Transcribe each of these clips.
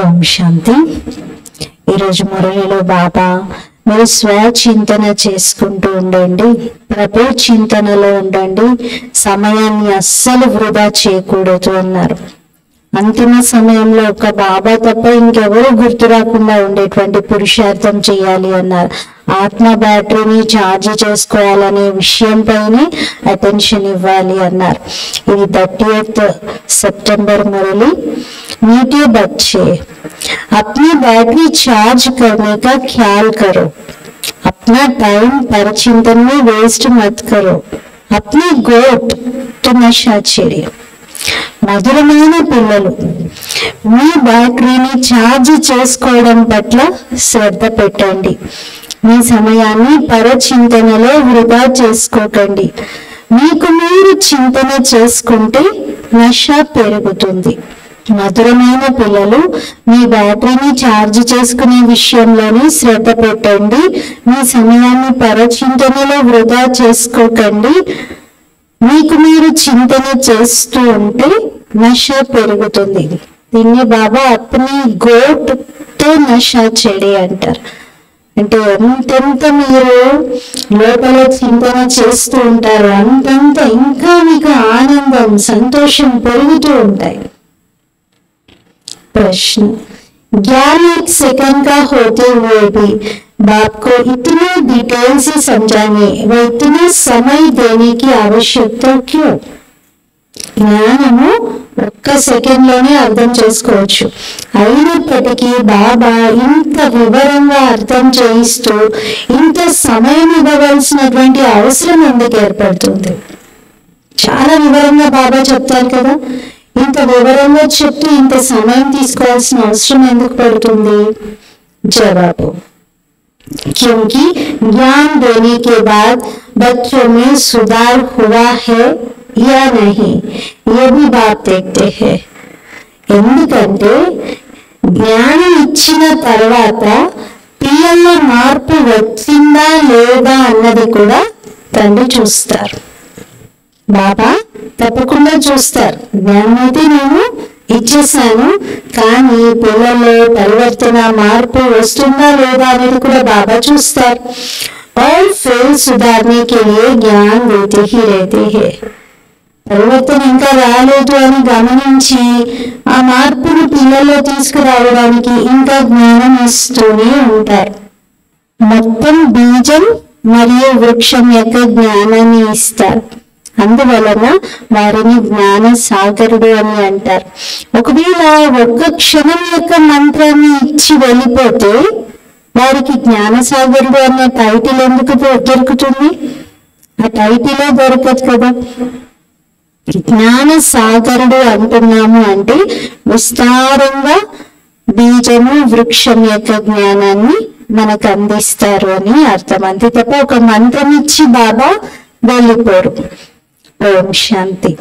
ఓం శాంతి ఈరోజు మురళిలో బాబా మీరు స్వచింతన చేసుకుంటూ ఉండండి ప్రభు చింతనలో ఉండండి సమయాన్ని అస్సలు వృధా చేయకూడదు అన్నారు అంతిమ సమయంలో ఒక బాబా తప్ప ఇంకెవరు గుర్తు రాకుండా ఉండేటువంటి పురుషార్థం చేయాలి అన్నారు ఆత్మ బ్యాటరీని ఛార్జ్ చేసుకోవాలనే విషయంపైనే అటెన్షన్ ఇవ్వాలి అన్నారు ఇది థర్టీ సెప్టెంబర్ మురళి मीठे बच्चे अपनी बैटरी चार्ज करने का ख्याल करो अपना टाइम पर चिंतन में वेस्ट मत करो अपनी गोट तो नशा छेड़े మధురమైన పిల్లలు మీ బ్యాటరీని ఛార్జ్ చేసుకోవడం పట్ల శ్రద్ధ పెట్టండి మీ సమయాన్ని పరచింతనలో వృధా చేసుకోకండి మీకు మీరు చింతన చేసుకుంటే నష పెరుగుతుంది మధురమైన పిల్లలు మీ బ్యాటరీని ఛార్జ్ చేసుకునే విషయంలోనే శ్రద్ధ పెట్టండి మీ సమయాన్ని పరచింతనలో వృధా చేసుకోకండి మీకు మీరు చింతన చేస్తూ ఉంటే నష పెరుగుతుంది దీన్ని బాబా అప్ని గోట్ తో నష చెడే అంటారు అంటే ఎంతెంత మీరు లోపల చింతన చేస్తూ ఉంటారో అంతంత ఇంకా మీకు ఆనందం సంతోషం పెరుగుతూ ఉంటాయి प्रश्न ज्ञान एक सेकंड का होते हुए भी बाप को इतने डिटेल से समझाने व इतना समय देने की आवश्यकता क्यों జ్ఞానము ఒక్క సెకండ్ లోనే అర్థం చేసుకోవచ్చు అయినప్పటికీ బాబా ఇంత వివరంగా అర్థం చేయిస్తూ ఇంత సమయం ఇవ్వవలసినటువంటి అవసరం ఎందుకు ఏర్పడుతుంది చాలా వివరంగా బాబా చెప్తారు కదా ఇంత వివరంగా చెప్తూ ఇంత సమయం తీసుకోవాల్సిన అవసరం ఎందుకు పడుతుంది జవాబు क्योंकि ज्ञान देने के बाद बच्चों में सुधार हुआ है या नहीं ये भी बात देखते हैं ఎందుకంటే జ్ఞానం ఇచ్చిన తర్వాత పిల్లల్లో మార్పు వచ్చిందా లేదా అన్నది కూడా తండ్రి చూస్తారు బాబా తప్పకుండా చూస్తారు జ్ఞానం అయితే నేను ఇచ్చేసాను కానీ పిల్లల్లో పరివర్తన మార్పు వస్తుందా లేదా అనేది కూడా బాబా చూస్తారు और फिर सुधारने के लिए ज्ञान देते ही रहते हैं పరివర్తన ఇంకా రాలేదు అని గమనించి ఆ మార్పును పిల్లల్లో తీసుకురావడానికి ఇంకా జ్ఞానం ఇస్తూనే ఉంటారు మొత్తం బీజం మరియు వృక్షం యొక్క జ్ఞానాన్ని ఇస్తారు అందువలన వారిని జ్ఞాన సాగరుడు అని అంటారు ఒకవేళ ఒక్క క్షణం యొక్క మంత్రాన్ని ఇచ్చి వెళ్ళిపోతే వారికి జ్ఞాన సాగరుడు అనే టైటిల్ ఎందుకు దొ- దొరుకుతుంది ఆ టైటిలే దొరకదు కదా జ్ఞాన సాగరుడు అంటున్నాము అంటే విస్తారంగా బీజము వృక్షం యొక్క జ్ఞానాన్ని మనకు అందిస్తారు అని అర్థం అంతే తప్ప ఒక మంత్రం ఇచ్చి బాబా వెళ్ళిపోరు ఓం శాంతి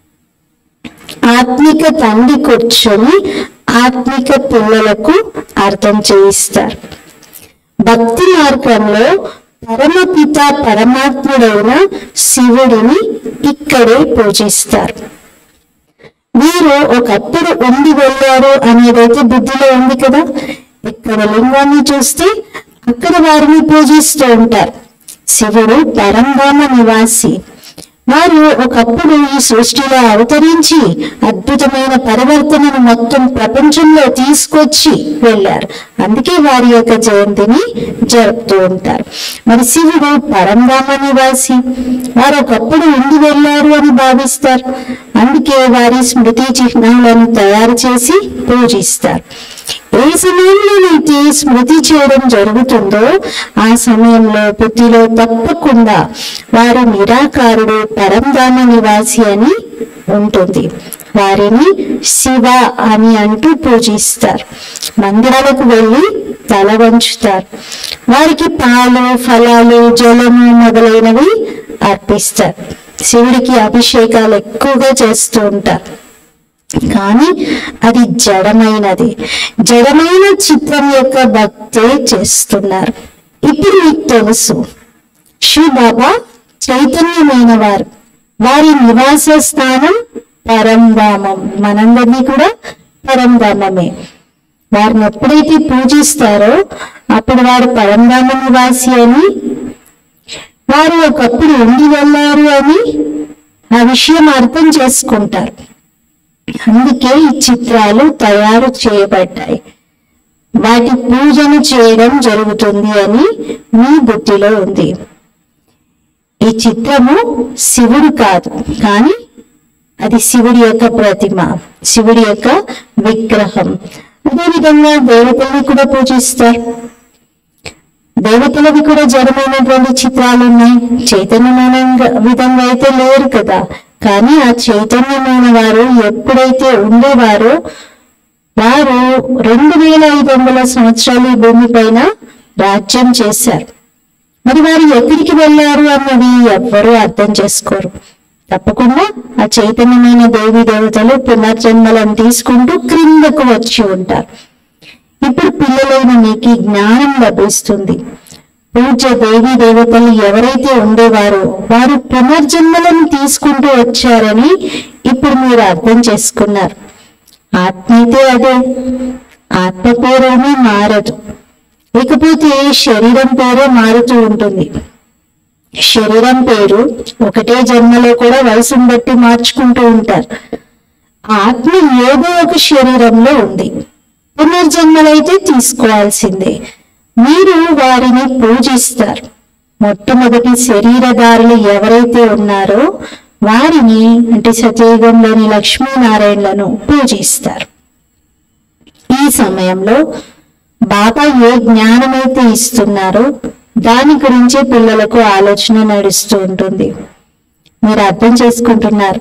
ఆత్మిక తండ్రి కూర్చొని ఆత్మిక పిల్లలకు అర్థం చేయిస్తారు భక్తి మార్గంలో పరమపిత పరమాత్ముడైన శివుడిని ఇక్కడే పూజిస్తారు వీరు ఒకప్పుడు ఉండి వెళ్ళారు అనేదైతే బుద్ధిలో ఉంది కదా ఇక్కడ లింగాన్ని చూస్తే అక్కడ వారిని పూజిస్తూ ఉంటారు శివుడు పరంధామ నివాసి వారు ఒకప్పుడు ఈ సృష్టిలో అవతరించి అద్భుతమైన పరివర్తనను మొత్తం ప్రపంచంలో తీసుకొచ్చి వెళ్ళారు అందుకే వారి యొక్క జయంతిని జరుపుతూ ఉంటారు మరి శివుడు పరంధామ నివాసి వారు ఒకప్పుడు ఉండి వెళ్ళారు అని భావిస్తారు అందుకే వారి స్మృతి చిహ్నాలను తయారు చేసి పూజిస్తారు ఏ సమయంలోనైతే స్మృతి చేయడం జరుగుతుందో ఆ సమయంలో బుద్ధిలో తప్పకుండా వారు నిరాకారుడు పరంధామ నివాసి అని ఉంటుంది వారిని శివ అని అంటూ పూజిస్తారు మందిరాలకు వెళ్ళి తల వంచుతారు వారికి పాలు ఫలాలు జలము మొదలైనవి అర్పిస్తారు శివుడికి అభిషేకాలు ఎక్కువగా చేస్తూ ఉంటారు కానీ అది జడమైనది జడమైన చిత్రం యొక్క భక్తే చేస్తున్నారు ఇప్పుడు మీకు తెలుసు శివ బాబా చైతన్యమైన వారు వారి నివాస స్థానం పరంధామం మనందరినీ కూడా పరంధామమే వారిని ఎప్పుడైతే పూజిస్తారో అప్పుడు వారు పరంధామ నివాసి అని వారు ఒకప్పుడు ఉండి వెళ్ళారు అని ఆ విషయం అర్థం చేసుకుంటారు అందుకే ఈ చిత్రాలు తయారు చేయబడ్డాయి వాటి పూజను చేయడం జరుగుతుంది అని మీ బుద్ధిలో ఉంది ఈ చిత్రము శివుడు కాదు కానీ అది శివుడి యొక్క ప్రతిమ శివుడి యొక్క విగ్రహం అదేవిధంగా దేవతల్ని కూడా పూజిస్తారు దేవతలవి కూడా జడమైనటువంటి చిత్రాలు ఉన్నాయి చైతన్యమైన విధంగా అయితే లేరు కదా కానీ ఆ చైతన్యమైన వారు ఎప్పుడైతే ఉండేవారో వారు రెండు వేల ఐదు వందల సంవత్సరాలు ఈ భూమి పైన రాజ్యం చేశారు మరి వారు ఎక్కడికి వెళ్ళారు అన్నది ఎవ్వరూ అర్థం చేసుకోరు తప్పకుండా ఆ చైతన్యమైన దేవి దేవతలు పునర్జన్మలను తీసుకుంటూ క్రిందకు వచ్చి ఉంటారు ఇప్పుడు పిల్లలైన మీకు ఈ జ్ఞానం లభిస్తుంది పూజ్య దేవి దేవతలు ఎవరైతే ఉండేవారో వారు పునర్జన్మలను తీసుకుంటూ వచ్చారని ఇప్పుడు మీరు అర్థం చేసుకున్నారు ఆత్మ అయితే అదే ఆత్మ పేరేమీ మారదు ఇకపోతే శరీరం పేరే మారుతూ ఉంటుంది శరీరం పేరు ఒకటే జన్మలో కూడా వయసును బట్టి మార్చుకుంటూ ఉంటారు ఆత్మ ఏదో ఒక శరీరంలో ఉంది పునర్జన్మలైతే తీసుకోవాల్సిందే మీరు వారిని పూజిస్తారు మొట్టమొదటి శరీరదారులు ఎవరైతే ఉన్నారో వారిని అంటే సతయుగంలోని లక్ష్మీనారాయణలను పూజిస్తారు ఈ సమయంలో బాబా ఏ జ్ఞానమైతే ఇస్తున్నారో దాని గురించి పిల్లలకు ఆలోచన నడుస్తూ ఉంటుంది మీరు అర్థం చేసుకుంటున్నారు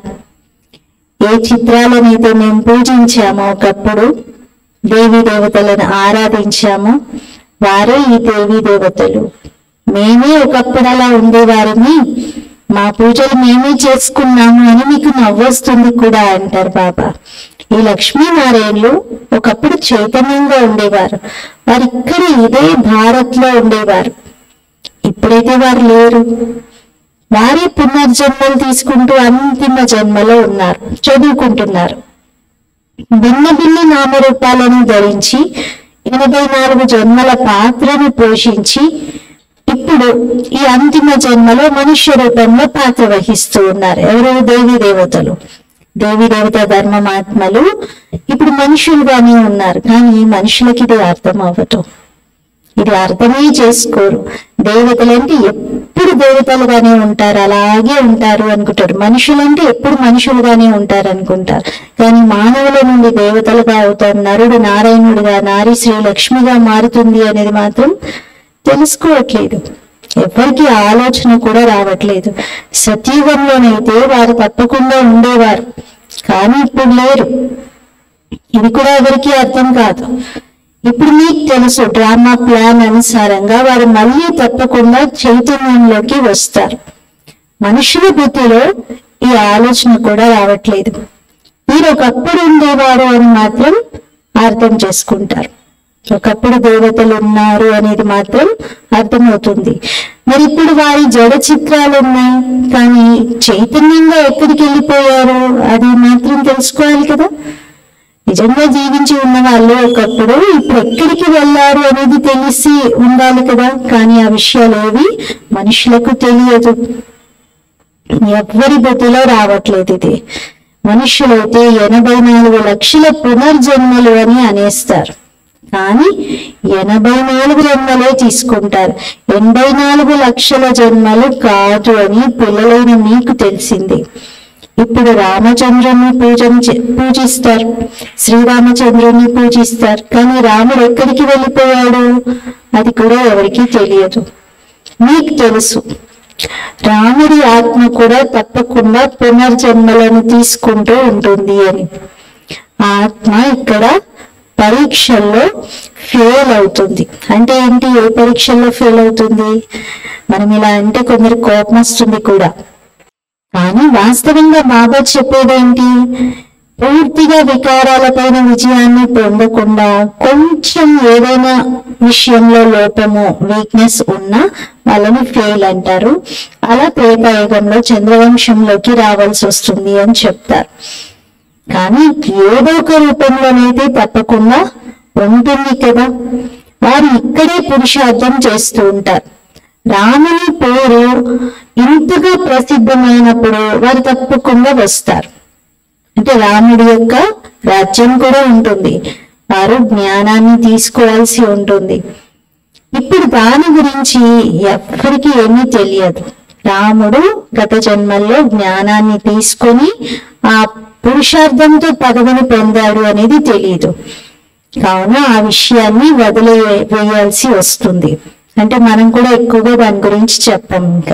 ఏ చిత్రాలనైతే మేము పూజించామో ఒకప్పుడు దేవీ దేవతలను ఆరాధించామో వారే ఈ దేవీ దేవతలు మేమే ఒకప్పుడు అలా ఉండేవారిని మా పూజలు మేమే చేసుకున్నాము అని మీకు నవ్వొస్తుంది కూడా అంటారు బాబా ఈ లక్ష్మీనారాయణలు ఒకప్పుడు చైతన్యంగా ఉండేవారు వారు ఇక్కడ ఇదే భారత్ లో ఉండేవారు ఇప్పుడైతే వారు లేరు వారే పునర్జన్మలు తీసుకుంటూ అంతిమ జన్మలో ఉన్నారు చదువుకుంటున్నారు భిన్న భిన్న నామరూపాలను ధరించి ఎనభై నాలుగు జన్మల పాత్రను పోషించి ఇప్పుడు ఈ అంతిమ జన్మలో మనుష్య రూపంలో పాత్ర వహిస్తూ ఉన్నారు ఎవరు దేవి దేవతలు దేవి దేవత ధర్మమాత్మలు ఇప్పుడు మనుషులుగానే ఉన్నారు కానీ మనుషులకి ఇది అర్థం అవ్వదు ఇది అర్థమే చేసుకోరు దేవతలంటే ఎప్పుడు దేవతలుగానే ఉంటారు అలాగే ఉంటారు అనుకుంటారు మనుషులంటే ఎప్పుడు మనుషులుగానే ఉంటారు అనుకుంటారు కానీ మానవుల నుండి దేవతలుగా అవుతారు నరుడు నారాయణుడిగా నారి శ్రీ లక్ష్మిగా మారుతుంది అనేది మాత్రం తెలుసుకోవట్లేదు ఎవరికి ఆలోచన కూడా రావట్లేదు సతీవంలోనైతే వారు తప్పకుండా ఉండేవారు కానీ ఇప్పుడు లేరు ఇది కూడా ఎవరికి అర్థం కాదు ఇప్పుడు మీకు తెలుసు డ్రామా ప్లాన్ అనుసారంగా వారు మళ్ళీ తప్పకుండా చైతన్యంలోకి వస్తారు మనుషుల బుద్ధిలో ఈ ఆలోచన కూడా రావట్లేదు మీరు ఒకప్పుడు ఉండేవారు అని మాత్రం అర్థం చేసుకుంటారు ఒకప్పుడు దేవతలు ఉన్నారు అనేది మాత్రం అర్థమవుతుంది మరి ఇప్పుడు వారి జడ చిత్రాలు ఉన్నాయి కానీ చైతన్యంగా ఎక్కడికి వెళ్ళిపోయారు అది మాత్రం తెలుసుకోవాలి కదా నిజంగా జీవించి ఉన్న వాళ్ళు ఒకప్పుడు ఇప్పుడు ఎక్కడికి వెళ్ళారు అనేది తెలిసి ఉండాలి కదా కానీ ఆ విషయాలు ఏవి మనుషులకు తెలియదు ఎవ్వరి బుద్ధిలో రావట్లేదు ఇది మనుషులైతే ఎనభై నాలుగు లక్షల పునర్జన్మలు అని అనేస్తారు కానీ ఎనభై నాలుగు జన్మలే తీసుకుంటారు ఎనభై నాలుగు లక్షల జన్మలు కాదు అని పిల్లలైన మీకు తెలిసింది ఇప్పుడు రామచంద్రుని పూజన చే- పూజిస్తారు శ్రీరామచంద్రుని పూజిస్తారు కానీ రాముడు ఎక్కడికి వెళ్ళిపోయాడు అది కూడా ఎవరికీ తెలియదు మీకు తెలుసు రాముడి ఆత్మ కూడా తప్పకుండా పునర్జన్మలను తీసుకుంటూ ఉంటుంది అని ఆ ఆత్మ ఇక్కడ పరీక్షల్లో ఫెయిల్ అవుతుంది అంటే ఏంటి ఏ పరీక్షల్లో ఫెయిల్ అవుతుంది మనం ఇలా అంటే కొందరు కోపం వస్తుంది కూడా కానీ వాస్తవంగా బాబా చెప్పేదేంటి పూర్తిగా వికారాలపైన విజయాన్ని పొందకుండా కొంచెం ఏదైనా విషయంలో లోపము వీక్నెస్ ఉన్నా వాళ్ళని ఫెయిల్ అంటారు అలా త్రేతాయుగంలో చంద్రవంశంలోకి రావాల్సి వస్తుంది అని చెప్తారు కానీ ఏదో ఒక రూపంలోనైతే తప్పకుండా ఉంటుంది కదా వారు ఇక్కడే పురుషార్థం చేస్తూ ఉంటారు రాముని పేరు ఇంతగా ప్రసిద్ధమైనప్పుడు వారు తప్పకుండా వస్తారు అంటే రాముడి యొక్క రాజ్యం కూడా ఉంటుంది వారు జ్ఞానాన్ని తీసుకోవాల్సి ఉంటుంది ఇప్పుడు దాని గురించి ఎవ్వరికి ఏమీ తెలియదు రాముడు గత జన్మల్లో జ్ఞానాన్ని తీసుకొని ఆ పురుషార్థంతో పదవిని పొందాడు అనేది తెలియదు కావున ఆ విషయాన్ని వదిలే వేయాల్సి వస్తుంది అంటే మనం కూడా ఎక్కువగా దాని గురించి చెప్పం ఇంకా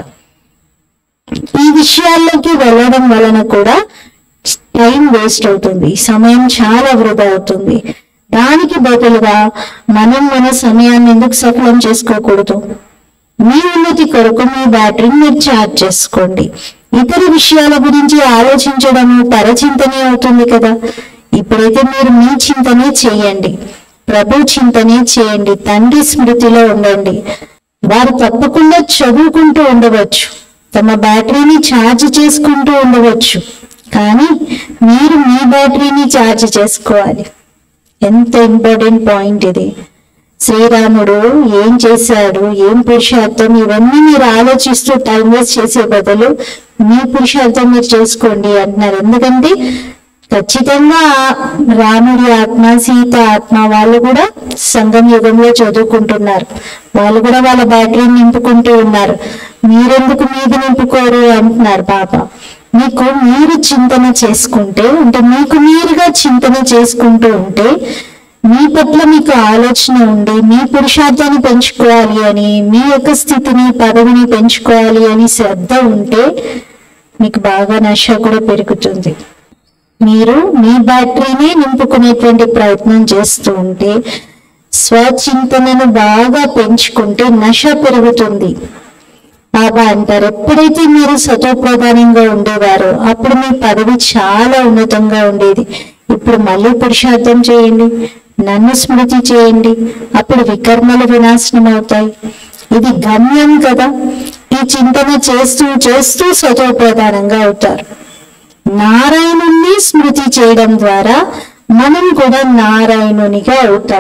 ఈ విషయాల్లోకి వెళ్ళడం వలన కూడా టైం వేస్ట్ అవుతుంది సమయం చాలా వృధా అవుతుంది దానికి బదులుగా మనం మన సమయాన్ని ఎందుకు సఫలం చేసుకోకూడదు మీ ఉన్నతి కొరకు మీ బ్యాటరీని మీరు ఛార్జ్ చేసుకోండి ఇతర విషయాల గురించి ఆలోచించడం పరచింతనే అవుతుంది కదా ఇప్పుడైతే మీరు మీ చింతనే చేయండి ప్రభు చింతనే చేయండి తండ్రి స్మృతిలో ఉండండి వారు తప్పకుండా చదువుకుంటూ ఉండవచ్చు తమ బ్యాటరీని ఛార్జ్ చేసుకుంటూ ఉండవచ్చు కానీ మీరు మీ బ్యాటరీని ఛార్జ్ చేసుకోవాలి ఎంత ఇంపార్టెంట్ పాయింట్ ఇది శ్రీరాముడు ఏం చేశాడు ఏం పురుషార్థం ఇవన్నీ మీరు ఆలోచిస్తూ టైం వేస్ట్ చేసే బదులు మీ పురుషార్థం మీరు చేసుకోండి అంటున్నారు ఎందుకంటే ఖచ్చితంగా రాముడి ఆత్మ సీత ఆత్మ వాళ్ళు కూడా సంగం యుగంలో చదువుకుంటున్నారు వాళ్ళు కూడా వాళ్ళ బ్యాటరీని నింపుకుంటూ ఉన్నారు మీరెందుకు మీది నింపుకోరు అంటున్నారు బాబా మీకు మీరు చింతన చేసుకుంటే అంటే మీకు మీరుగా చింతన చేసుకుంటూ ఉంటే మీ పట్ల మీకు ఆలోచన ఉండి మీ పురుషార్థాన్ని పెంచుకోవాలి అని మీ యొక్క స్థితిని పదవిని పెంచుకోవాలి అని శ్రద్ధ ఉంటే మీకు బాగా నష కూడా పెరుగుతుంది మీరు మీ బ్యాటరీని నింపుకునేటువంటి ప్రయత్నం చేస్తూ ఉంటే స్వచింతనను బాగా పెంచుకుంటే నష పెరుగుతుంది బాబా అంటారు ఎప్పుడైతే మీరు సతోప్రధానంగా ఉండేవారో అప్పుడు మీ పదవి చాలా ఉన్నతంగా ఉండేది ఇప్పుడు మళ్ళీ పురుషార్థం చేయండి నన్ను స్మృతి చేయండి అప్పుడు వికర్మలు వినాశనం అవుతాయి ఇది గమ్యం కదా ఈ చింతన చేస్తూ చేస్తూ సతోప్రధానంగా అవుతారు నారాయణుణ్ణి స్మృతి చేయడం ద్వారా మనం కూడా నారాయణునిగా అవుతాం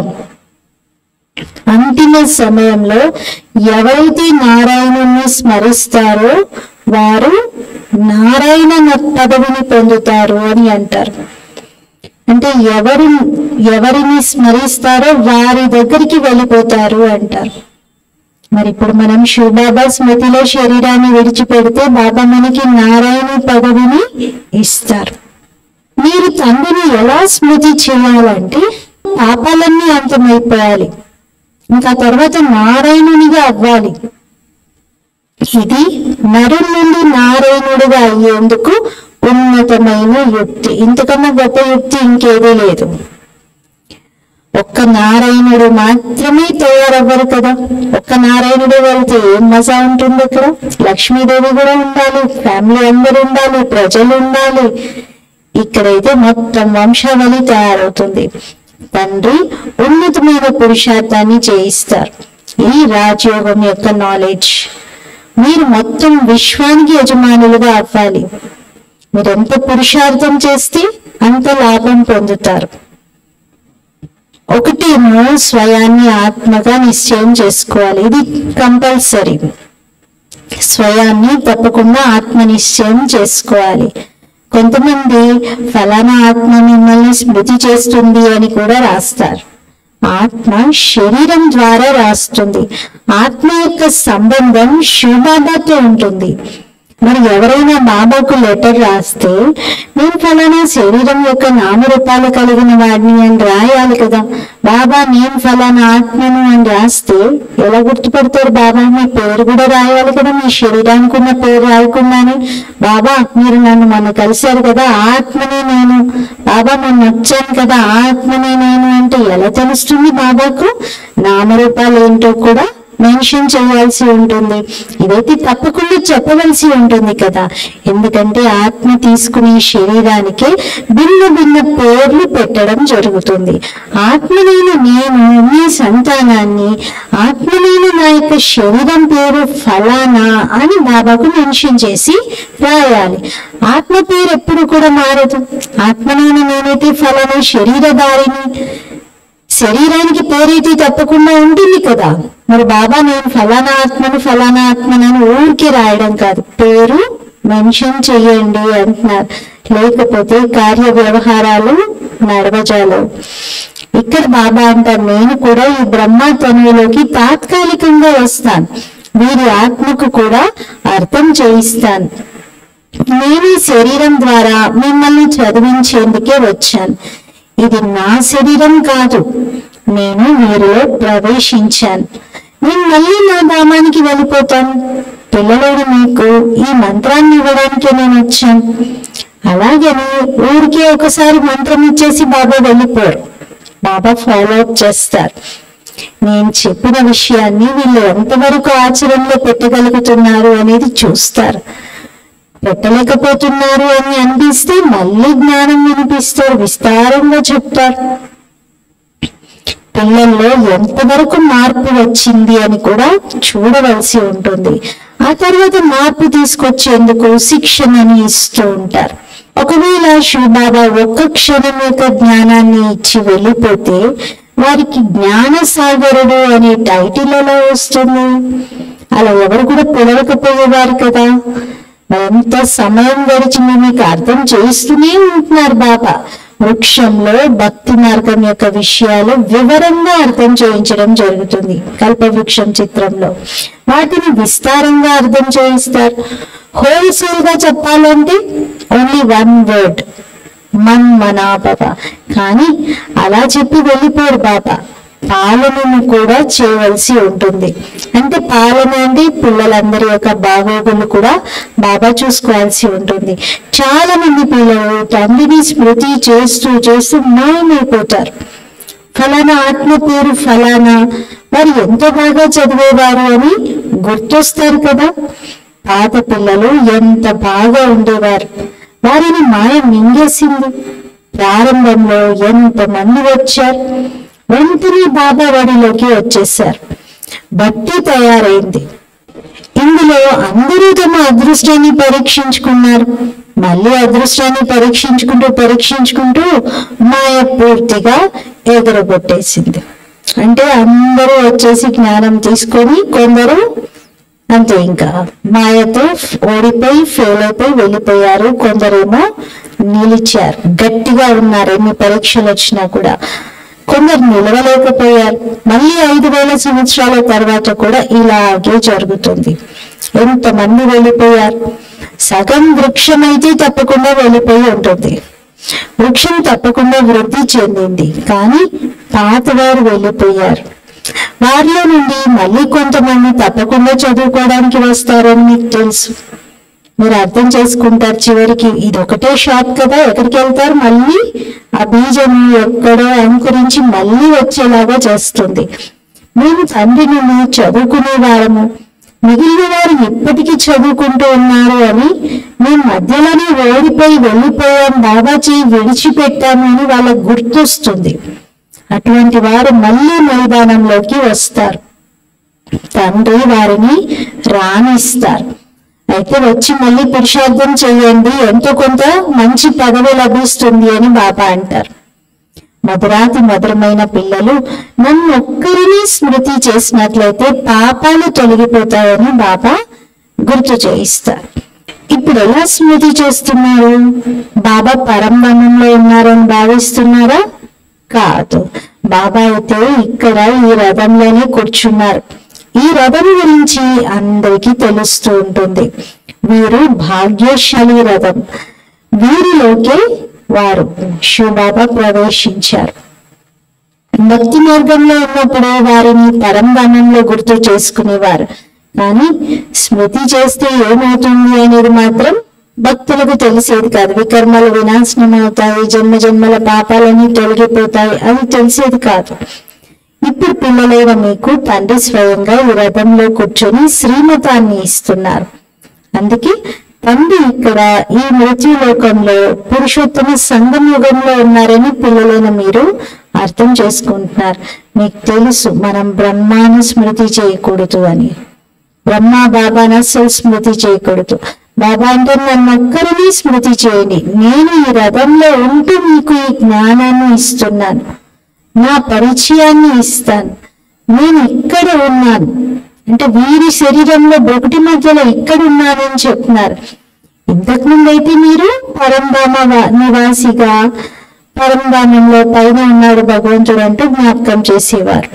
అంతిమ సమయంలో ఎవరైతే నారాయణుణ్ణి స్మరిస్తారో వారు నారాయణ న- పదవిని పొందుతారు అని అంటారు అంటే ఎవరు ఎవరిని స్మరిస్తారో వారి దగ్గరికి వెళ్ళిపోతారు అంటారు మరి ఇప్పుడు మనం శివబాబా స్మృతిలో శరీరాన్ని విడిచిపెడితే బాబా మనకి నారాయణ పదవిని ఇస్తారు మీరు తండ్రిని ఎలా స్మృతి చేయాలంటే పాపాలన్నీ అంతమైపోయాలి ఇంకా తర్వాత నారాయణునిగా అవ్వాలి ఇది నరుడి నుండి నారాయణుడిగా అయ్యేందుకు ఉన్నతమైన యుక్తి ఇంతకన్నా గొప్ప యుక్తి ఇంకేదీ లేదు ఒక్క నారాయణుడు మాత్రమే తయారవ్వరు కదా ఒక్క నారాయణుడు వెళ్తే ఏం మజా ఉంటుంది ఇక్కడ లక్ష్మీదేవి కూడా ఉండాలి ఫ్యామిలీ అందరూ ఉండాలి ప్రజలు ఉండాలి ఇక్కడైతే మొత్తం వంశావళి తయారవుతుంది తండ్రి ఉన్నతమైన పురుషార్థాన్ని చేయిస్తారు ఈ రాజయోగం యొక్క నాలెడ్జ్ మీరు మొత్తం విశ్వానికి యజమానులుగా అవ్వాలి మీరు ఎంత పురుషార్థం చేస్తే అంత లాభం పొందుతారు ఒకటేమో స్వయాన్ని ఆత్మగా నిశ్చయం చేసుకోవాలి ఇది కంపల్సరీ స్వయాన్ని తప్పకుండా ఆత్మ నిశ్చయం చేసుకోవాలి కొంతమంది ఫలానా ఆత్మ మిమ్మల్ని స్మృతి చేస్తుంది అని కూడా రాస్తారు ఆత్మ శరీరం ద్వారా రాస్తుంది ఆత్మ యొక్క సంబంధం శివబాబాతో ఉంటుంది మరి ఎవరైనా బాబాకు లెటర్ రాస్తే నేను ఫలానా శరీరం యొక్క నామరూపాలు కలిగిన వాడిని అని రాయాలి కదా బాబా నేను ఫలానా ఆత్మను అని రాస్తే ఎలా గుర్తుపడతారు బాబా మీ పేరు కూడా రాయాలి కదా మీ శరీరానికి ఉన్న పేరు రాయకుండానే బాబా మీరు నన్ను మొన్న కలిశారు కదా ఆ ఆత్మనే నేను బాబా మొన్న వచ్చాను కదా ఆ ఆత్మనే నేను అంటే ఎలా తెలుస్తుంది బాబాకు నామరూపాలు ఏంటో కూడా మెన్షన్ చేయాల్సి ఉంటుంది ఇదైతే తప్పకుండా చెప్పవలసి ఉంటుంది కదా ఎందుకంటే ఆత్మ తీసుకునే శరీరానికి భిన్న భిన్న పేర్లు పెట్టడం జరుగుతుంది ఆత్మనైన నేను మీ సంతానాన్ని ఆత్మనైన నా యొక్క శరీరం పేరు ఫలానా అని బాబాకు మెన్షన్ చేసి రాయాలి ఆత్మ పేరు ఎప్పుడు కూడా మారదు ఆత్మనైన నేనైతే ఫలానా శరీరధారిని శరీరానికి పేరైతే తప్పకుండా ఉంటుంది కదా మరి బాబా నేను ఫలానా ఆత్మను ఫలానా ఆత్మనని ఊరికే రాయడం కాదు పేరు మెన్షన్ చెయ్యండి అంటున్నారు లేకపోతే కార్య వ్యవహారాలు నడవజాలు ఇక్కడ బాబా అంటారు నేను కూడా ఈ బ్రహ్మ తనువులోకి తాత్కాలికంగా వస్తాను వీరి ఆత్మకు కూడా అర్థం చేయిస్తాను నేను ఈ శరీరం ద్వారా మిమ్మల్ని చదివించేందుకే వచ్చాను ఇది నా శరీరం కాదు నేను మీరులో ప్రవేశించాను నేను మళ్ళీ నా ధామానికి వెళ్ళిపోతాను పిల్లలోని మీకు ఈ మంత్రాన్ని ఇవ్వడానికే నేను వచ్చాను అలాగని ఊరికే ఒకసారి మంత్రం ఇచ్చేసి బాబా వెళ్ళిపోరు బాబా ఫాలో అప్ చేస్తారు నేను చెప్పిన విషయాన్ని వీళ్ళు ఎంతవరకు ఆచరణలో పెట్టగలుగుతున్నారు అనేది చూస్తారు పెట్టలేకపోతున్నారు అని అనిపిస్తే మళ్ళీ జ్ఞానం వినిపిస్తారు విస్తారంగా చెప్తారు పిల్లల్లో ఎంతవరకు మార్పు వచ్చింది అని కూడా చూడవలసి ఉంటుంది ఆ తర్వాత మార్పు తీసుకొచ్చేందుకు శిక్షణని ఇస్తూ ఉంటారు ఒకవేళ శివబాబా ఒక్క క్షణం యొక్క జ్ఞానాన్ని ఇచ్చి వెళ్ళిపోతే వారికి జ్ఞాన సాగరుడు అనే టైటిల్ ఎలా వస్తుంది అలా ఎవరు కూడా పిలవకపోయేవారు కదా ఎంత సమయం గడిచింది మీకు అర్థం చేస్తూనే ఉంటున్నారు బాబా వృక్షంలో భక్తి మార్గం యొక్క విషయాలు వివరంగా అర్థం చేయించడం జరుగుతుంది కల్పవృక్షం చిత్రంలో వాటిని విస్తారంగా అర్థం చేయిస్తారు హోల్సేల్ గా చెప్పాలంటే ఓన్లీ వన్ వర్డ్ మన్ మనాభవ కానీ అలా చెప్పి వెళ్ళిపోరు బాబా పాలనను కూడా చేయవలసి ఉంటుంది అంటే పాలన అంటే పిల్లలందరి యొక్క బాగోగులు కూడా బాబా చూసుకోవాల్సి ఉంటుంది చాలా మంది పిల్లలు తండ్రిని స్మృతి చేస్తూ చేస్తూ మాయమైపోతారు ఫలానా ఆత్మ పేరు ఫలానా వారు ఎంత బాగా చదివేవారు అని గుర్తొస్తారు కదా పాత పిల్లలు ఎంత బాగా ఉండేవారు వారిని మాయ మింగేసింది ప్రారంభంలో ఎంత మంది వచ్చారు వెంటనే బాబా వాడిలోకి వచ్చేసారు భక్తి తయారైంది ఇందులో అందరూ తమ అదృష్టాన్ని పరీక్షించుకున్నారు మళ్ళీ అదృష్టాన్ని పరీక్షించుకుంటూ పరీక్షించుకుంటూ మాయ పూర్తిగా ఎగరగొట్టేసింది అంటే అందరూ వచ్చేసి జ్ఞానం తీసుకొని కొందరు అంతే ఇంకా మాయతో ఓడిపోయి ఫెయిల్ అయిపోయి వెళ్ళిపోయారు కొందరేమో నిలిచారు గట్టిగా ఉన్నారు ఎన్ని పరీక్షలు వచ్చినా కూడా కొందరు నిలవలేకపోయారు మళ్ళీ ఐదు వేల సంవత్సరాల తర్వాత కూడా ఇలాగే జరుగుతుంది ఎంతమంది వెళ్ళిపోయారు సగం వృక్షం అయితే తప్పకుండా వెళ్ళిపోయి ఉంటుంది వృక్షం తప్పకుండా వృద్ధి చెందింది కానీ పాతవారు వెళ్ళిపోయారు వారిలో నుండి మళ్ళీ కొంతమంది తప్పకుండా చదువుకోవడానికి వస్తారని మీకు తెలుసు మీరు అర్థం చేసుకుంటారు చివరికి ఇది ఒకటే షాప్ కదా ఎక్కడికి వెళ్తారు మళ్ళీ ఆ బీజం ఎక్కడో అంకురించి మళ్ళీ వచ్చేలాగా చేస్తుంది మేము తండ్రి నుండి చదువుకునే వారము మిగిలిన వారు ఇప్పటికీ చదువుకుంటూ ఉన్నారు అని మేము మధ్యలోనే ఓడిపోయి వెళ్ళిపోయాం బాబా చేయి విడిచిపెట్టాము అని వాళ్ళకు గుర్తొస్తుంది అటువంటి వారు మళ్ళీ మైదానంలోకి వస్తారు తండ్రి వారిని రాణిస్తారు అయితే వచ్చి మళ్ళీ పురుషార్థం చేయండి ఎంతో కొంత మంచి పదవి లభిస్తుంది అని బాబా అంటారు మధురాతి మధురమైన పిల్లలు నన్ను ఒక్కరిని స్మృతి చేసినట్లయితే పాపాలు తొలగిపోతాయని బాబా గుర్తు చేయిస్తారు ఇప్పుడు ఎలా స్మృతి చేస్తున్నారు బాబా పరంబంధంలో ఉన్నారని భావిస్తున్నారా కాదు బాబా అయితే ఇక్కడ ఈ రథంలోనే కూర్చున్నారు ఈ రథం గురించి అందరికీ తెలుస్తూ ఉంటుంది వీరు భాగ్యశాలి రథం వీరిలోకే వారు శివబాబా ప్రవేశించారు భక్తి మార్గంలో ఉన్నప్పుడు వారిని పరంధామంలో గుర్తు చేసుకునేవారు కానీ స్మృతి చేస్తే ఏమవుతుంది అనేది మాత్రం భక్తులకు తెలిసేది కాదు వికర్మలు వినాశనం అవుతాయి జన్మ జన్మల పాపాలన్నీ తొలగిపోతాయి అది తెలిసేది కాదు ఇప్పుడు పిల్లలైన మీకు తండ్రి స్వయంగా ఈ రథంలో కూర్చొని శ్రీమతాన్ని ఇస్తున్నారు అందుకే తండ్రి ఇక్కడ ఈ మృత్యులోకంలో పురుషోత్తమ సంగం యుగంలో ఉన్నారని పిల్లలైన మీరు అర్థం చేసుకుంటున్నారు మీకు తెలుసు మనం బ్రహ్మాను స్మృతి చేయకూడదు అని బ్రహ్మ బాబాను అస్సలు స్మృతి చేయకూడదు బాబా అంటే నన్ను ఒక్కరిని స్మృతి చేయండి నేను ఈ రథంలో ఉంటూ మీకు ఈ జ్ఞానాన్ని ఇస్తున్నాను నా పరిచయాన్ని ఇస్తాను నేను ఇక్కడ ఉన్నాను అంటే వీరి శరీరంలో ఒకటి మధ్యలో ఇక్కడ ఉన్నానని చెప్తున్నారు ఇంతకు ముందు అయితే మీరు పరంధామ వా- నివాసిగా పరంధామంలో పైన ఉన్నాడు భగవంతుడు అంటూ జ్ఞాపకం చేసేవారు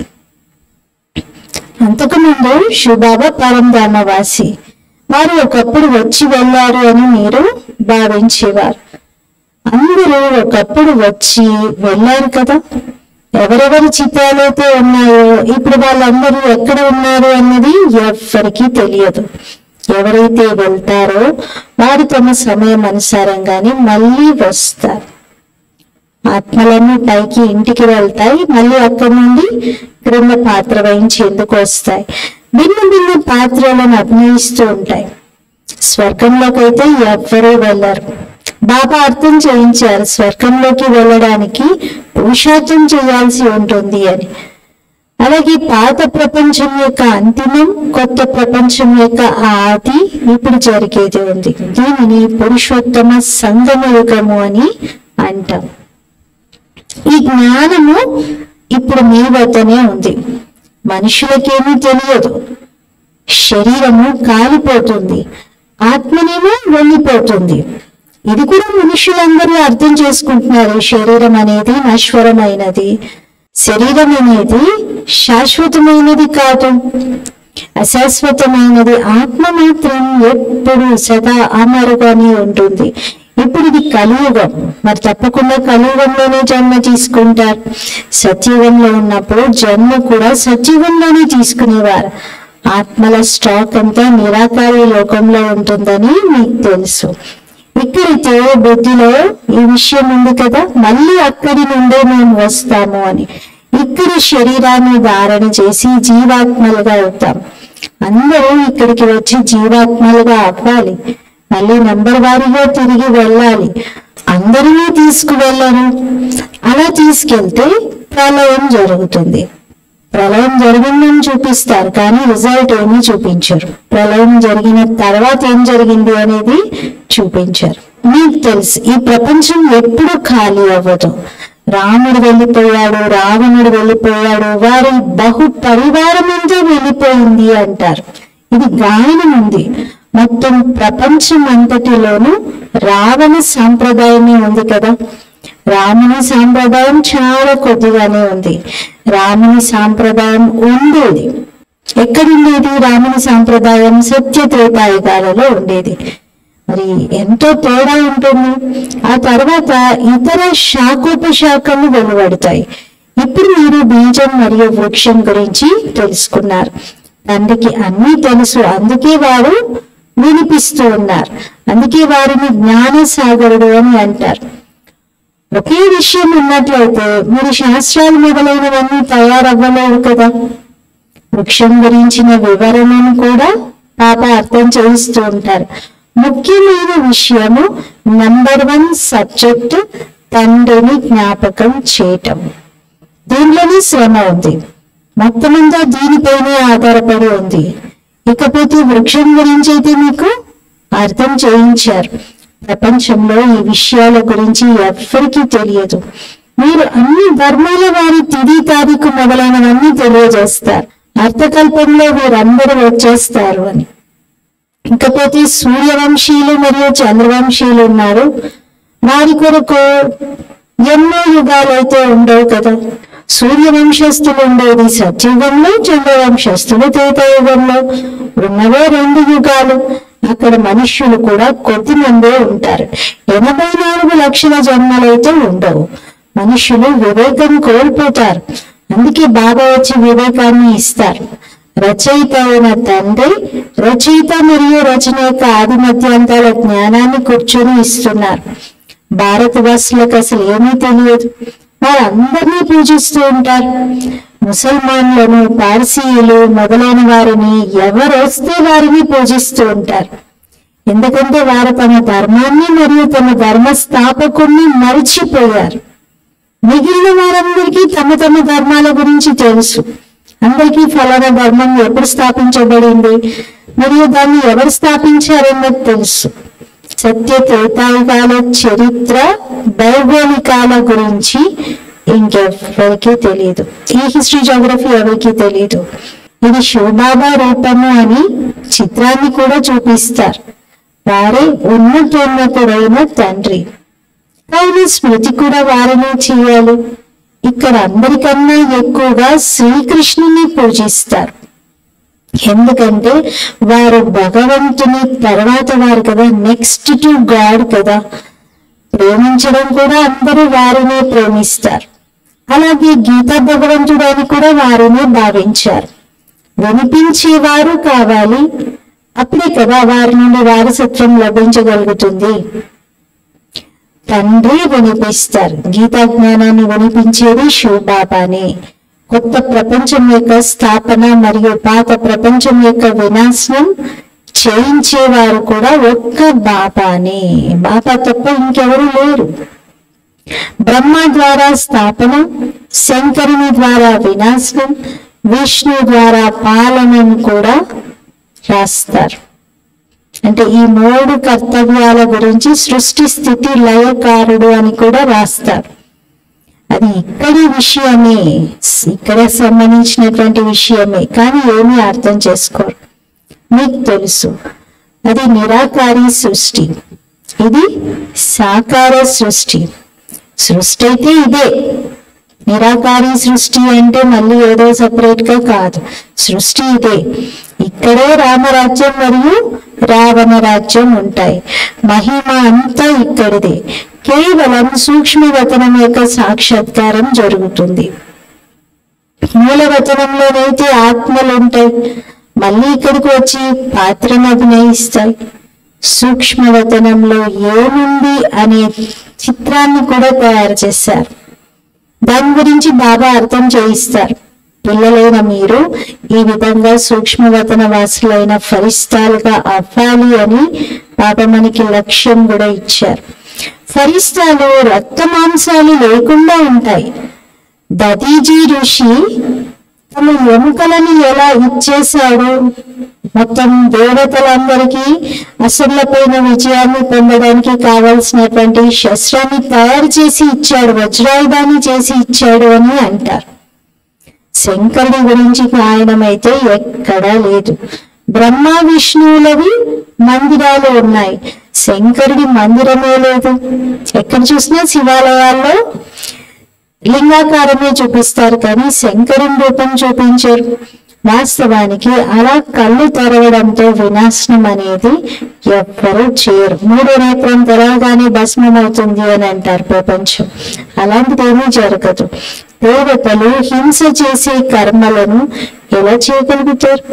అంతకుముందు శివబాబా పరంధామవాసి వారు ఒకప్పుడు వచ్చి వెళ్ళారు అని మీరు భావించేవారు అందరూ ఒకప్పుడు వచ్చి వెళ్ళారు కదా ఎవరెవరి చిత్రాలైతే ఉన్నాయో ఇప్పుడు వాళ్ళందరూ ఎక్కడ ఉన్నారు అన్నది ఎవ్వరికీ తెలియదు ఎవరైతే వెళ్తారో వారు తమ సమయం అనుసారంగానే మళ్ళీ వస్తారు ఆత్మలన్నీ పైకి ఇంటికి వెళ్తాయి మళ్ళీ అక్కడి నుండి క్రింద పాత్ర వహించేందుకు వస్తాయి భిన్న భిన్న పాత్రలను అభినయిస్తూ ఉంటాయి స్వర్గంలోకి అయితే ఎవ్వరూ వెళ్ళరు బాబా అర్థం చేయించారు స్వర్గంలోకి వెళ్ళడానికి పురుషార్థం చేయాల్సి ఉంటుంది అని అలాగే పాత ప్రపంచం యొక్క అంతిమం కొత్త ప్రపంచం యొక్క ఆది ఇప్పుడు జరిగేది ఉంది దీనిని పురుషోత్తమ సంగమ యుగము అని అంటాం ఈ జ్ఞానము ఇప్పుడు మీ వద్దనే ఉంది మనుషులకేమీ తెలియదు శరీరము కాలిపోతుంది ఆత్మనేమో వెళ్ళిపోతుంది ఇది కూడా మనుషులందరూ అర్థం చేసుకుంటున్నారు శరీరం అనేది నశ్వరమైనది శరీరం అనేది శాశ్వతమైనది కాదు అశాశ్వతమైనది ఆత్మ మాత్రం ఎప్పుడు సదా అమరుగానే ఉంటుంది ఇప్పుడు ఇది కలియుగం మరి తప్పకుండా కలియుగంలోనే జన్మ తీసుకుంటారు సత్యుగంలో ఉన్నప్పుడు జన్మ కూడా సత్యుగంలోనే తీసుకునేవారు ఆత్మల స్టాక్ అంతా నిరాకారి లోకంలో ఉంటుందని మీకు తెలుసు ఇక్కడైతే బుద్ధిలో ఈ విషయం ఉంది కదా మళ్ళీ అక్కడి నుండే మేము వస్తాము అని ఇక్కడ శరీరాన్ని ధారణ చేసి జీవాత్మలుగా అవుతాం అందరూ ఇక్కడికి వచ్చి జీవాత్మలుగా అవ్వాలి మళ్ళీ నంబర్ వారీగా తిరిగి వెళ్ళాలి అందరినీ తీసుకువెళ్ళరు అలా తీసుకెళ్తే ప్రళయం జరుగుతుంది ప్రళయం జరిగిందని చూపిస్తారు కానీ రిజల్ట్ ఏమీ చూపించరు ప్రళయం జరిగిన తర్వాత ఏం జరిగింది అనేది చూపించరు మీకు తెలుసు ఈ ప్రపంచం ఎప్పుడు ఖాళీ అవ్వదు రాముడు వెళ్ళిపోయాడు రావణుడు వెళ్ళిపోయాడు వారి బహు పరివారం అంతా వెళ్ళిపోయింది అంటారు ఇది గాయనం ఉంది మొత్తం ప్రపంచం అంతటిలోనూ రావణ సాంప్రదాయమే ఉంది కదా రాముని సాంప్రదాయం చాలా కొద్దిగానే ఉంది రాముని సాంప్రదాయం ఉండేది ఎక్కడుండేది రాముని సాంప్రదాయం సత్య త్రేతాయుగాలలో ఉండేది మరి ఎంతో తేడా ఉంటుంది ఆ తర్వాత ఇతర శాఖోపశాఖలు వెలువడతాయి ఇప్పుడు మీరు బీజం మరియు వృక్షం గురించి తెలుసుకున్నారు తండ్రికి అన్నీ తెలుసు అందుకే వారు వినిపిస్తూ ఉన్నారు అందుకే వారిని జ్ఞాన సాగరుడు అని అంటారు ఒకే విషయం ఉన్నట్లయితే మీరు శాస్త్రాలు మొదలైనవన్నీ తయారవ్వలేవు కదా వృక్షం గురించిన వివరణను కూడా పాప అర్థం చేయిస్తూ ఉంటారు ముఖ్యమైన విషయము నంబర్ వన్ సబ్జెక్ట్ తండ్రిని జ్ఞాపకం చేయటం దీనిలోనే శ్రమ ఉంది మొత్తమంతా దీనిపైనే ఆధారపడి ఉంది ఇకపోతే వృక్షం గురించి అయితే మీకు అర్థం చేయించారు ప్రపంచంలో ఈ విషయాల గురించి ఎవ్వరికీ తెలియదు మీరు అన్ని ధర్మాల వారి తిది తారీఖు మొదలైనవన్నీ తెలియజేస్తారు అర్థకల్పంలో వీరందరూ వచ్చేస్తారు అని ఇకపోతే సూర్యవంశీయులు మరియు చంద్రవంశీయులు ఉన్నారు వారి కొరకు ఎన్నో యుగాలైతే ఉండవు కదా సూర్యవంశస్థులు ఉండేది సత్యుగంలో చంద్రవంశస్థులు త్రేతాయుగంలో ఉన్నవే రెండు యుగాలు అక్కడ మనుష్యులు కూడా కొద్ది మందే ఉంటారు ఎనభై నాలుగు లక్షల జన్మలైతే ఉండవు మనుషులు వివేకం కోల్పోతారు అందుకే బాగా వచ్చి వివేకాన్ని ఇస్తారు రచయిత అయిన తండ్రి రచయిత మరియు రచన యొక్క ఆది మధ్యాంతాల జ్ఞానాన్ని కూర్చొని ఇస్తున్నారు భారతవాసులకు అసలు ఏమీ తెలియదు వారందరినీ పూజిస్తూ ఉంటారు ముసల్మాన్లను పార్సీయులు మొదలైన వారిని ఎవరు వస్తే వారిని పూజిస్తూ ఉంటారు ఎందుకంటే వారు తమ ధర్మాన్ని మరియు తమ ధర్మ స్థాపకుణ్ణి మరిచిపోయారు మిగిలిన వారందరికీ తమ తమ ధర్మాల గురించి తెలుసు అందరికీ ఫలానా ధర్మం ఎప్పుడు స్థాపించబడింది మరియు దాన్ని ఎవరు స్థాపించారన్నది తెలుసు సత్య త్రేతాయుగాల చరిత్ర భౌగోళికాల గురించి ఇంకెవరికి తెలియదు ఈ హిస్టరీ జోగ్రఫీ ఎవరికి తెలియదు ఇది శివబాబా రూపము అని చిత్రాన్ని కూడా చూపిస్తారు వారే ఉన్నతోన్నతుడైన తండ్రి కానీ స్మృతి కూడా వారినే చేయాలి ఇక్కడ అందరికన్నా ఎక్కువగా శ్రీకృష్ణుని పూజిస్తారు ఎందుకంటే వారు భగవంతుని తర్వాత వారు కదా నెక్స్ట్ టు గాడ్ కదా ప్రేమించడం కూడా అందరూ వారినే ప్రేమిస్తారు అలాగే గీతా భగవంతుడు అని కూడా వారినే భావించారు వినిపించేవారు కావాలి అప్పుడే కదా వారి నుండి వారసత్వం లభించగలుగుతుంది తండ్రి వినిపిస్తారు గీతా జ్ఞానాన్ని వినిపించేది శివబాబానే కొత్త ప్రపంచం యొక్క స్థాపన మరియు పాత ప్రపంచం యొక్క వినాశనం చేయించేవారు కూడా ఒక్క బాబానే బాబా తప్ప ఇంకెవరు లేరు బ్రహ్మ ద్వారా స్థాపన శంకరుని ద్వారా వినాశనం విష్ణు ద్వారా పాలనను కూడా రాస్తారు అంటే ఈ మూడు కర్తవ్యాల గురించి సృష్టి స్థితి లయకారుడు అని కూడా రాస్తారు అది ఇక్కడి విషయమే ఇక్కడ సంబంధించినటువంటి విషయమే కానీ ఏమీ అర్థం చేసుకోరు మీకు తెలుసు అది నిరాకారి సృష్టి ఇది సాకార సృష్టి సృష్టి అయితే ఇదే నిరాకారి సృష్టి అంటే మళ్ళీ ఏదో సపరేట్ గా కాదు సృష్టి ఇదే ఇక్కడే రామరాజ్యం మరియు రావణ రాజ్యం ఉంటాయి మహిమ అంతా ఇక్కడిదే కేవలం సూక్ష్మవతనం యొక్క సాక్షాత్కారం జరుగుతుంది మూలవతనంలోనైతే ఆత్మలు ఉంటాయి మళ్ళీ ఇక్కడికి వచ్చి పాత్రను అభినయిస్తాయి సూక్ష్మవతనంలో ఏముంది అనే చిత్రాన్ని కూడా తయారు చేశారు దాని గురించి బాగా అర్థం చేయిస్తారు పిల్లలైన మీరు ఈ విధంగా సూక్ష్మవతన వాసులైన ఫరిస్తాలుగా అవ్వాలి అని బాబా మనకి లక్ష్యం కూడా ఇచ్చారు ఫరిస్తాలు రక్త మాంసాలు లేకుండా ఉంటాయి దదీజీ ఋషి తమ ఎముకలను ఎలా ఇచ్చేశాడు మొత్తం దేవతలందరికీ అసురులపైన విజయాన్ని పొందడానికి కావలసినటువంటి శస్త్రాన్ని తయారు చేసి ఇచ్చాడు వజ్రాయుధాన్ని చేసి ఇచ్చాడు అని అంటారు శంకరుడి గురించి గాయనమైతే ఎక్కడా లేదు బ్రహ్మ విష్ణువులవి మందిరాలు ఉన్నాయి శంకరుడి మందిరమే లేదు ఎక్కడ చూసినా శివాలయాల్లో లింగాకారమే చూపిస్తారు కానీ శంకరుని రూపం చూపించరు వాస్తవానికి అలా కళ్ళు తెరవడంతో వినాశనం అనేది ఎవ్వరూ చేయరు మూడో నేత్రం తెరవగానే భస్మం అవుతుంది అని అంటారు ప్రపంచం అలాంటిదేమీ జరగదు దేవతలు హింస చేసే కర్మలను ఎలా చేయగలుగుతారు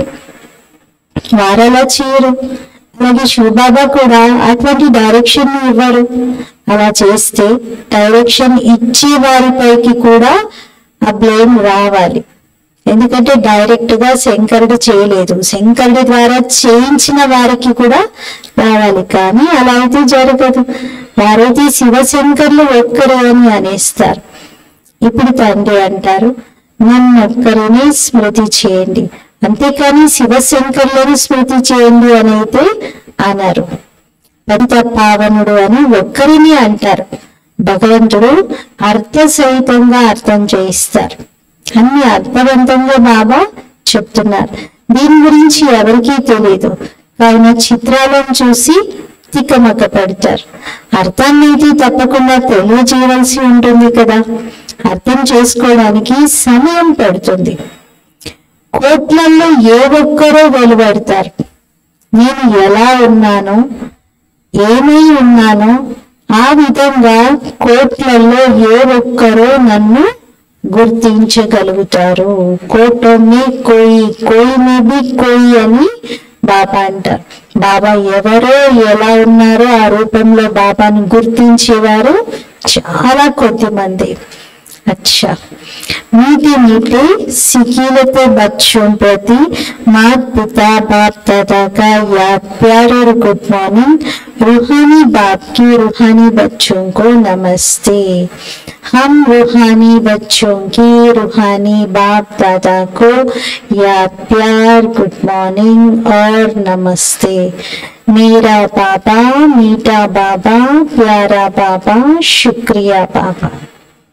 వారెలా చేయరు అలాగే శివబాబా కూడా అటువంటి డైరెక్షన్ ఇవ్వరు అలా చేస్తే డైరెక్షన్ ఇచ్చే వారిపైకి కూడా ఆ బ్లేమ్ రావాలి ఎందుకంటే డైరెక్ట్ గా శంకరుడు చేయలేదు శంకరుడి ద్వారా చేయించిన వారికి కూడా రావాలి కానీ అలా అయితే జరగదు వారైతే శివశంకర్లు ఒక్కరే అని అనేస్తారు ఇప్పుడు తండ్రి అంటారు నన్ను ఒక్కరిని స్మృతి చేయండి అంతేకాని శివశంకర్లను స్మృతి చేయండి అని అయితే అన్నారు పరిత పావనుడు అని ఒక్కరిని అంటారు భగవంతుడు అర్థ సహితంగా అర్థం చేయిస్తారు అన్ని అర్థవంతంగా బాబా చెప్తున్నారు దీని గురించి ఎవరికీ తెలియదు కావున చిత్రాలను చూసి తికమక పెడతారు అర్థాన్ని అయితే తప్పకుండా తెలియజేయవలసి ఉంటుంది కదా అర్థం చేసుకోవడానికి సమయం పడుతుంది కోట్లల్లో ఏ ఒక్కరో వెలువడతారు నేను ఎలా ఉన్నానో ఏమై ఉన్నానో ఆ విధంగా కోట్లలో ఏ ఒక్కరో నన్ను గుర్తించగలుగుతారు కోటోనే కోయి కోయి మే బి కోయి అని బాబా అంటారు బాబా ఎవరో ఎలా ఉన్నారో ఆ రూపంలో బాబాను గుర్తించేవారు చాలా కొద్ది మంది अच्छा मीठे मीठे सिकीलते बच्चों प्रति मात पिता बाप दादा का याद प्यार और गुड मॉर्निंग रूहानी बाप की रूहानी बच्चों को नमस्ते हम रूहानी बच्चों की रूहानी बाप दादा को याद प्यार गुड मॉर्निंग और नमस्ते मेरा बाबा मीठा बाबा प्यारा बाबा शुक्रिया बाबा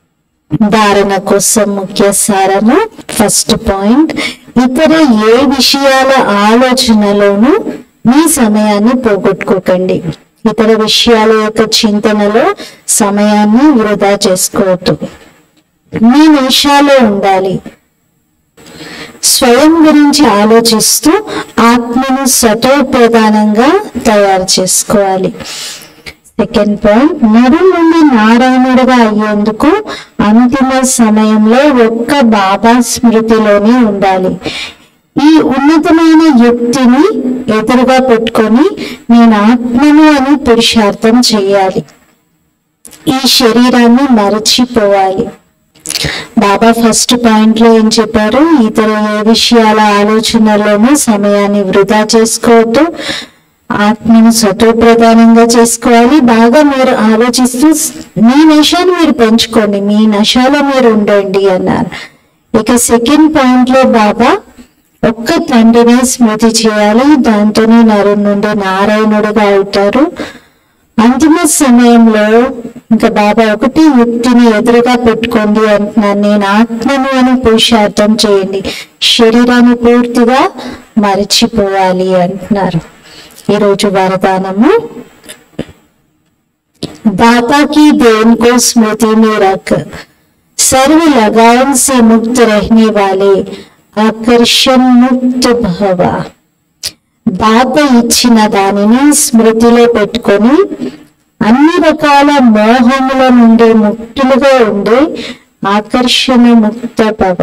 ధారణ కోసం ముఖ్య సారము ఫస్ట్ పాయింట్ ఇతర ఏ విషయాల ఆలోచనలోనూ మీ సమయాన్ని పోగొట్టుకోకండి ఇతర విషయాల యొక్క చింతనలో సమయాన్ని వృధా చేసుకోవద్దు మీ నిమిషాలు ఉండాలి స్వయం గురించి ఆలోచిస్తూ ఆత్మను సతోప్రధానంగా తయారు చేసుకోవాలి సెకండ్ పాయింట్ నరు నుండి నారాయణుడిగా అయ్యేందుకు అంతిమ సమయంలో ఒక్క బాబా స్మృతిలోనే ఉండాలి ఈ ఉన్నతమైన యుక్తిని ఎదురుగా పెట్టుకొని నేను ఆత్మను అని పురుషార్థం చేయాలి ఈ శరీరాన్ని మరచిపోవాలి బాబా ఫస్ట్ పాయింట్ లో ఏం చెప్పారు ఇతర ఏ విషయాల ఆలోచనలోనూ సమయాన్ని వృధా చేసుకోవద్దు ఆత్మను సతోప్రధానంగా చేసుకోవాలి బాగా మీరు ఆలోచిస్తూ మీ నశాన్ని మీరు పెంచుకోండి మీ నశాలో మీరు ఉండండి అన్నారు ఇక సెకండ్ పాయింట్ లో బాబా ఒక్క తండ్రిని స్మృతి చేయాలి దాంతోనే నరు నుండి నారాయణుడుగా అవుతారు అంతిమ సమయంలో ఇంకా బాబా ఒకటి యుక్తిని ఎదురుగా పెట్టుకోండి అంటున్నాను నేను ఆత్మను అని పురుషార్థం చేయండి శరీరాన్ని పూర్తిగా మరచిపోవాలి అంటున్నారు ఈరోజు వరదానము दाता की देन को स्मृति में रख सर्व लगान से मुक्त रहने वाले ఆకర్షణ ముక్త భవ దాత ఇచ్చిన దానిని స్మృతిలో పెట్టుకొని అన్ని రకాల మోహముల నుండి ముక్తులుగా ఉండే ఆకర్షణ ముక్త భవ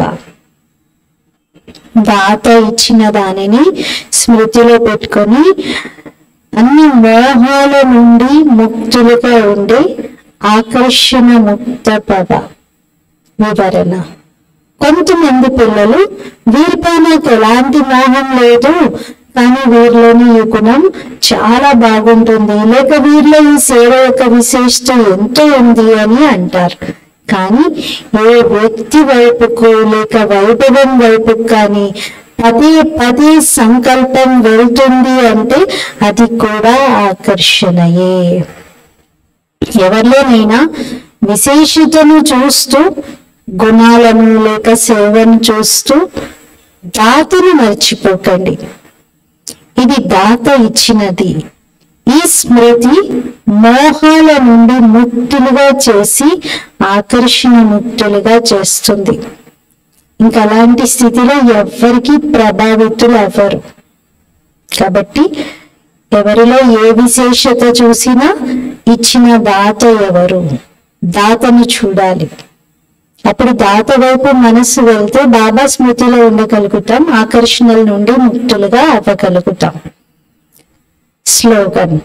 దాత ఇచ్చిన దానిని స్మృతిలో పెట్టుకొని అన్ని మోహాల నుండి ముక్తులుగా ఉండే ఆకర్షణ ముక్త భవ వివరణ కొంతమంది పిల్లలు వీరిపై నాకు ఎలాంటి మోహం లేదు కానీ వీరిలోని ఈ గుణం చాలా బాగుంటుంది లేక వీరిలో ఈ సేవ యొక్క విశేషత ఎంతో ఉంది అని అంటారు కానీ ఏ వ్యక్తి వైపుకు లేక వైభవం వైపుకు కానీ పదే పదే సంకల్పం వెళ్తుంది అంటే అది కూడా ఆకర్షణయే ఎవరిలోనైనా విశేషతను చూస్తూ గుణాలను లేక సేవను చూస్తూ దాతను మర్చిపోకండి ఇది దాత ఇచ్చినది ఈ స్మృతి మోహాల నుండి ముక్తులుగా చేసి ఆకర్షణ ముక్తులుగా చేస్తుంది ఇంకా అలాంటి స్థితిలో ఎవ్వరికి ప్రభావితులు అవ్వరు కాబట్టి ఎవరిలో ఏ విశేషత చూసినా ఇచ్చిన దాత ఎవరు దాతను చూడాలి అప్పుడు దాత వైపు మనస్సు వెళ్తే బాబా స్మృతిలో ఉండగలుగుతాం ఆకర్షణల నుండి ముక్తులుగా అవ్వగలుగుతాం స్లోగన్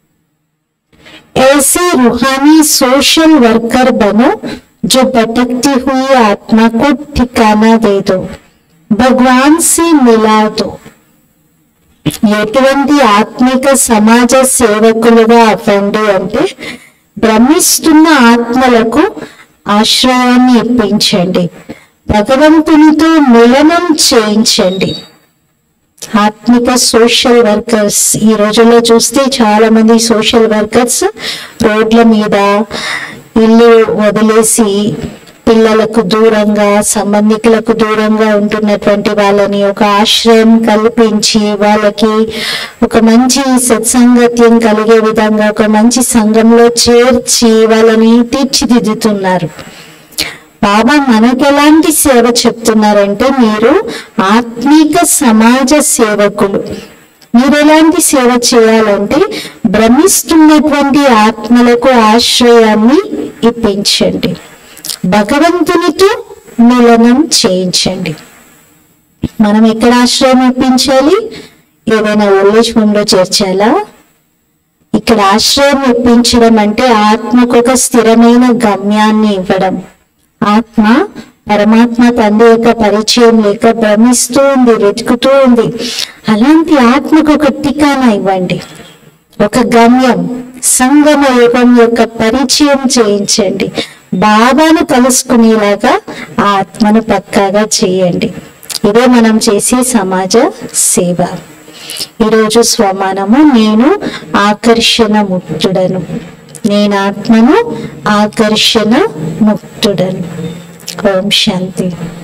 ऐसे रूहानी सोशल वर्कर बनो जो भटकती हुई आत्मा को ठिकाना दे दो भगवान से मिला दो ఎటువంటి ఆత్మిక సమాజ సేవకులుగా అవ్వండి అంటే భ్రమిస్తున్న ఆత్మలకు ఆశ్రయాన్ని ఇప్పించండి భగవంతునితో మిలనం చేయించండి ఆత్మిక సోషల్ వర్కర్స్ ఈ రోజుల్లో చూస్తే చాలా మంది సోషల్ వర్కర్స్ రోడ్ల మీద ఇల్లు వదిలేసి పిల్లలకు దూరంగా సంబంధికులకు దూరంగా ఉంటున్నటువంటి వాళ్ళని ఒక ఆశ్రయం కల్పించి వాళ్ళకి ఒక మంచి సత్సంగత్యం కలిగే విధంగా ఒక మంచి సంఘంలో చేర్చి వాళ్ళని తీర్చిదిద్దుతున్నారు బాబా మనకు ఎలాంటి సేవ చెప్తున్నారంటే మీరు ఆత్మీక సమాజ సేవకులు మీరు ఎలాంటి సేవ చేయాలంటే భ్రమిస్తున్నటువంటి ఆత్మలకు ఆశ్రయాన్ని ఇప్పించండి భగవంతునితో మిలనం చేయించండి మనం ఎక్కడ ఆశ్రయం ఇప్పించాలి ఏదైనా ఓల్డేజ్ హోమ్ లో చేర్చాలా ఇక్కడ ఆశ్రయం ఇప్పించడం అంటే ఆత్మకు ఒక స్థిరమైన గమ్యాన్ని ఇవ్వడం ఆత్మ పరమాత్మ తండ్రి యొక్క పరిచయం లేక భ్రమిస్తూ ఉంది వెతుకుతూ ఉంది అలాంటి ఆత్మకు ఒక టికానా ఇవ్వండి ఒక గమ్యం సంగమ యుగం యొక్క పరిచయం చేయించండి బాబాను కలుసుకునేలాగా ఆ ఆత్మను పక్కాగా చేయండి ఇదే మనం చేసే సమాజ సేవ ఈరోజు స్వమానము నేను ఆకర్షణ ముక్తుడను నేను ఆత్మను ఆకర్షణ ముక్తుడను ఓం శాంతి